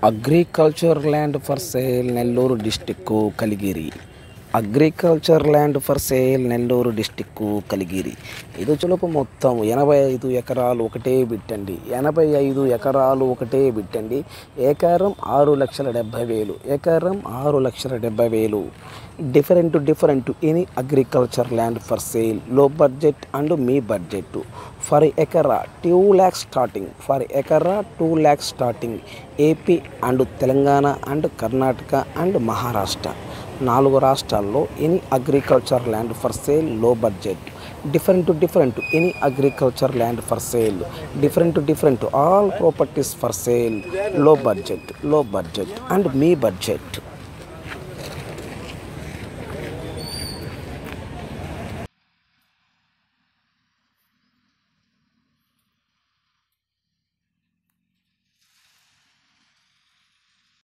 agriculture land for sale Nellore district Kaligiri agriculture land for sale Nellore district Kaligiri ఇది చులుపు మొత్తం ఎనభై ఐదు ఎకరాలు ఒకటే బిట్టండి ఎనభై ఐదు ఎకరాలు ఒకటే బిట్టండి ఏకారం ఆరు లక్షల డెబ్బై వేలు ఏకారం ఆరు లక్షల డెబ్బై వేలు different different any agriculture land for sale లో బడ్జెట్ అండ్ మీ బడ్జెట్ ఫర్ ఎకరా టూ ల్యాక్స్ స్టార్టింగ్ ఫర్ ఎకరా two lakhs starting AP and Telangana and Karnataka and Maharashtra నాలుగు రాష్ట్రాల్లో any agriculture land for sale లో budget different different any agriculture land for sale different different all properties for sale లో budget లో budget and మీ budget